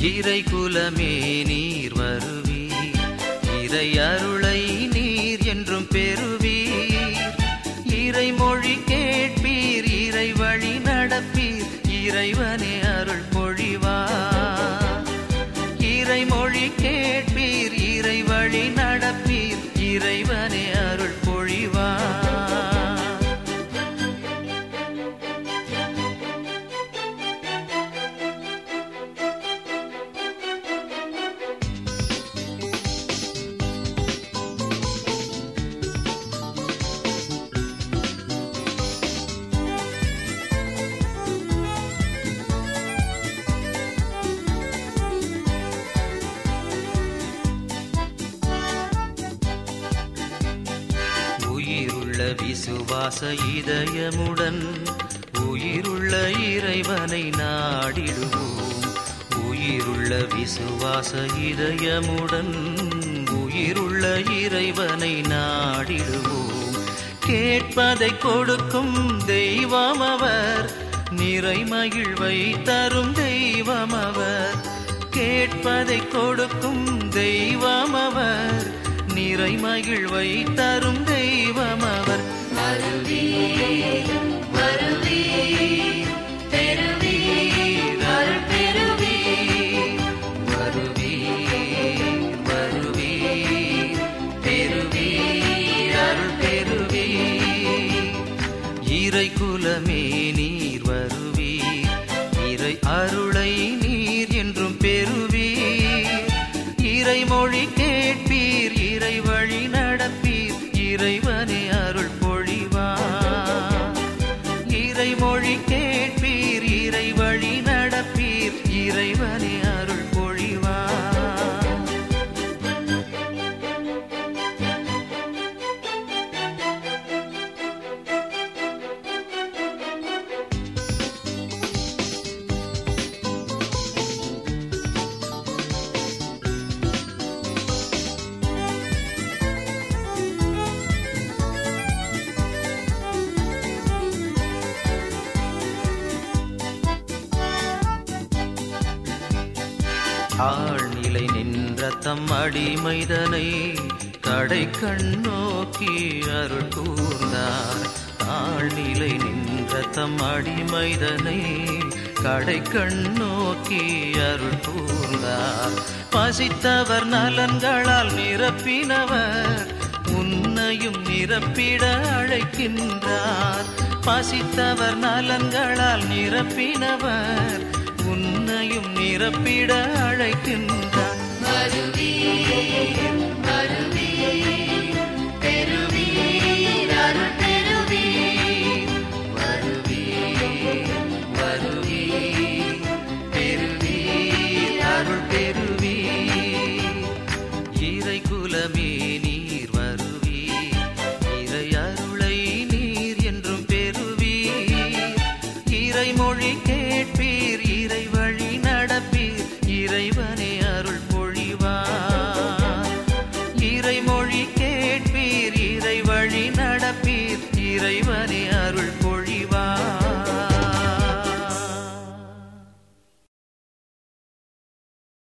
இறை குலமே நீர் வருவீர் இறை அருளை நீர் என்றும் பெறுவீர் இறை மொழி கேட்பீர் இறை வழி நடப்பீர் இறைவனே அருள் பொழிவார் இறை மொழி கேட்பீர் இறை வழி நடப்பீர் இறைவனே அருள் பொழிவார் உயிருள்ள விசுவாச இதயமுடன் உயிருள்ள இறைவனை நாடிடுவோம் உயிருள்ள விசுவாச இதயமுடன் உயிருள்ள இறைவனை நாடிடுவோம் கேட்பதை கொடுக்கும் தெய்வம் அவர் நிறை மகிழ்வை தரும் தெய்வம் அவர் கேட்பதை கொடுக்கும் தெய்வம் அவர் நிறை மகிழ்வை தரும் தெய்வம் அவர் வருவீர், வருவீர், பெறுவீர், அருள் பெறுவீர். வருவீர், வருவீர், பெறுவீர், அருள் பெறுவீர். இறை குலமே நீர் வருவீர் இறை அருளை நீர் என்றும் பெறுவீர் இறை மொழி கேட்பீர் இறை வழி நடப்பீர் இறைவனே அருள் பொழிவார் இறை மொழி கேட்பீர் இறை வழி நடப்பீர் இறைவனே அருள் பொழிவார் ஆழ்நிலை நின்ற தம் அடிமைதனை கடை கண்ணோக்கி அருள் கூர்ந்தார் ஆழ்நிலை நின்ற தம் அடிமைதனை கடை கண்ணோக்கி அருள் கூர்ந்தார் பசித்தவர் நலன்களால் நிரப்பினவர் உன்னையும் நிரப்பிட அழைக்கின்றார் பசித்தவர் நலன்களால் நிரப்பினவர் உன்னையும் நிரப்பிட அழைக்கின்றார் வருவீர், வருவீர், பெறுவீர், அருள் பெறுவீர். வருவீர், வருவீர், பெறுவீர், அருள் பெறுவீர். இறை குலமே நீர் வருவீர் இறை அருளை நீர் என்றும் பெறுவீர் இறை மொழி கேட்பீர் இறை வழி நடப்பீர் இறைவனே